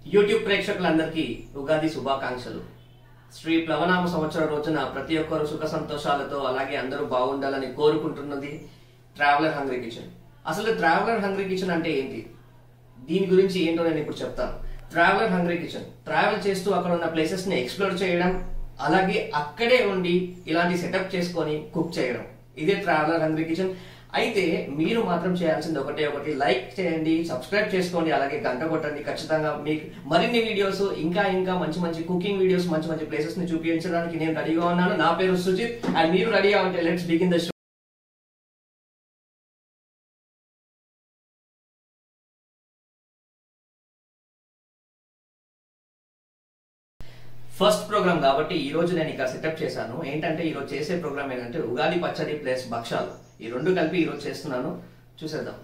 YouTube ప్రేక్షకులందరికీ ఉగాది శుభాకాంక్షలు శ్రీ ప్లవనామ సంవత్సర రోజున ప్రతి ఒక్కరు సుఖ సంతోషాలతో అలాగే అందరూ బాగుండాలని కోరుకుంటున్నది ట్రావెలర్ హంగ్రీ కిచెన్ అసలు ట్రావెలర్ హంగ్రీ కిచెన్ అంటే ఏంటి దీని గురించి ఏంటో నేను ఇప్పుడు చెప్తాను ట్రావెలర్ హంగ్రీ కిచెన్ ట్రావెల్ చేస్తూ అక్కడ ఉన్న ప్లేసెస్ ని ఎక్స్ప్లోర్ చేయడం అలాగే అక్కడే ఉండి ఇలాంటి సెటప్ చేసుకొని కుక్ చేయడం ఇదే ట్రావెలర్ హంగ్రీ కిచెన్ అయితే మీరు మాత్రం చేయాల్సింది ఒకటే ఒకటి లైక్ చేయండి సబ్స్క్రైబ్ చేసుకోండి అలాగే గంట కొట్టండి ఖచ్చితంగా మీకు మరిన్ని వీడియోస్ ఇంకా ఇంకా మంచి మంచి కుకింగ్ వీడియోస్ మంచి మంచి ప్లేసెస్ ని చూపించడానికి నేను రెడీగా ఉన్నాను నా పేరు సుజిత్ అండ్ మీరు రెడీగా ఉంటే let's begin the show first programme కాబట్టి ఈ రోజు నేను ఇక్కడ సెటప్ చేశాను ఏంటంటే ఈ రోజు చేసే ప్రోగ్రామ్ ఏంటంటే ఉగాది పచ్చడి ప్లస్ భక్షాలు ఈ రెండు కలిపి ఈ రోజు చేస్తున్నాను చూసేద్దాం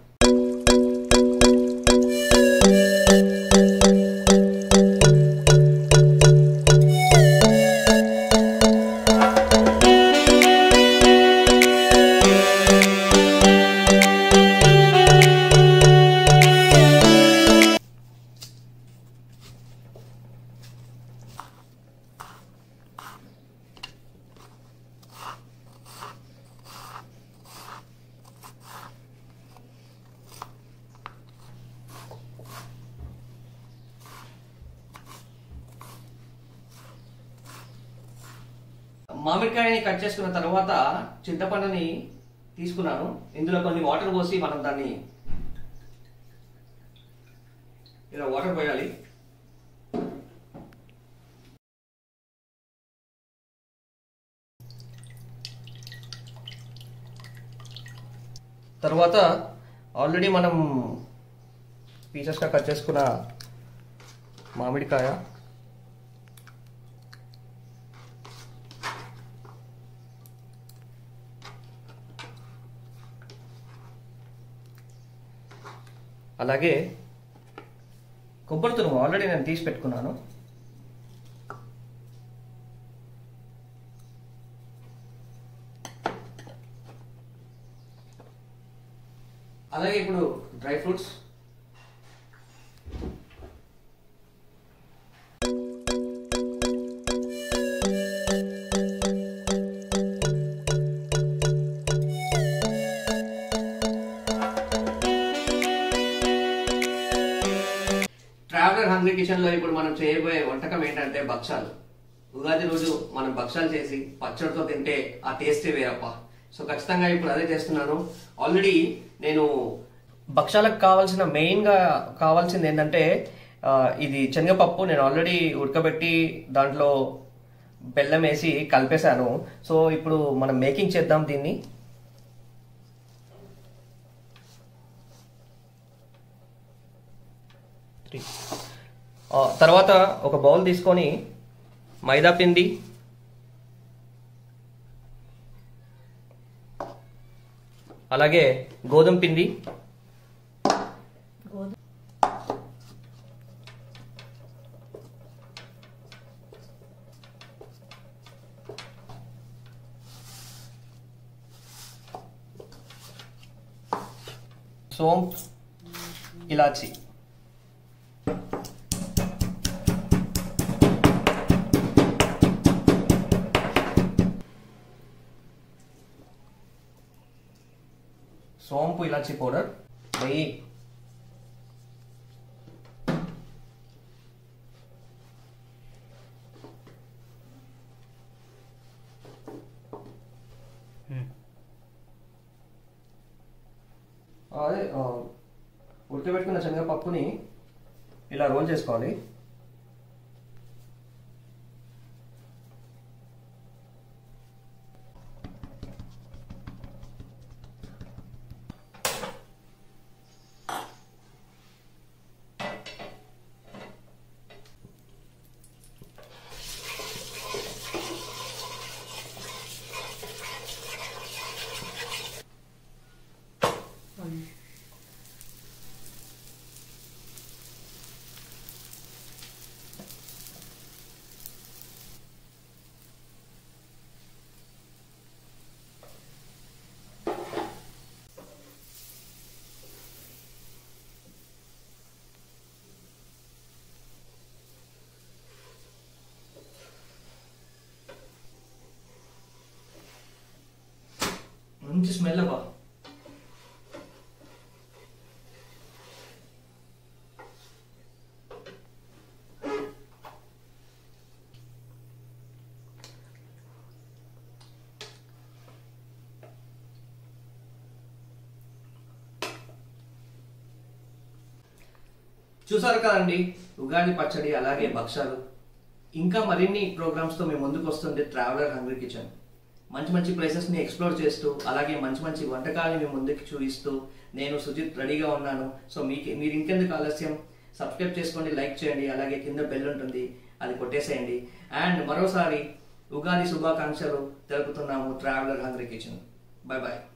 మామిడికాయని కట్ చేసుకున్న తర్వాత చింతపండుని తీసుకున్నాను ఇందులో కొన్ని వాటర్ పోసి మనం దాన్ని ఇలా వాటర్ పోయాలి తర్వాత ఆల్రెడీ మనం పీసెస్గా కట్ చేసుకున్న మామిడికాయ అలాగే కొబ్బరి తురుము ఆల్రెడీ నేను తీసి పెట్టుకున్నాను అలాగే ఇప్పుడు dry fruits traveller hungry kitchen లో ఇప్పుడు మనం చేయబోయే వంటకం ఏంటంటే భక్షాలు ఉగాది రోజు మనం భక్షాలు చేసి పచ్చడితో తింటే ఆ టేస్టే వేరప్ప సో ఖచ్చితంగా ఇప్పుడు అదే చేస్తున్నాను ఆల్రెడీ నేను భక్షాలకు కావాల్సిన మెయిన్ గా కావాల్సింది ఏంటంటే ఆ, ఇది శనగపప్పు నేను ఆల్రెడీ ఉడకబెట్టి దాంట్లో బెల్లం వేసి కలిపేశాను సో ఇప్పుడు మనం మేకింగ్ చేద్దాం దీన్ని త్రీ ఆ, తర్వాత ఒక బౌల్ తీసుకొని మైదా పిండి అలాగే గోధుమ పిండి సోంపు ఇలాచి సోంపు ఇలాచి పౌడర్ నెయ్యి అదే ఆ, ఉడకబెట్టుకున్న శనగపప్పుని ఇలా రోల్ చేసుకోవాలి స్మెల్ బా చూసారు కదండి ఉగాది పచ్చడి అలాగే భక్షాలు ఇంకా మరిన్ని ప్రోగ్రామ్స్ తో మేము ముందుకు వస్తుంది ట్రావెలర్ హంగ్రీ కిచెన్ మంచి మంచి ప్లేసెస్ ని ఎక్స్ప్లోర్ చేస్తూ అలాగే మంచి మంచి వంటకాలని మేము ముందుకు చూపిస్తూ నేను సుజిత్ రెడీగా ఉన్నాను సో మీకు మీరు ఇంకెందుకు ఆలస్యం సబ్స్క్రైబ్ చేసుకోండి లైక్ చేయండి అలాగే కింద బెల్ ఉంటుంది అది కొట్టేసేయండి అండ్ మరోసారి ఉగాది శుభాకాంక్షలు తెలుపుతున్నాము traveller hungry kitchen bye bye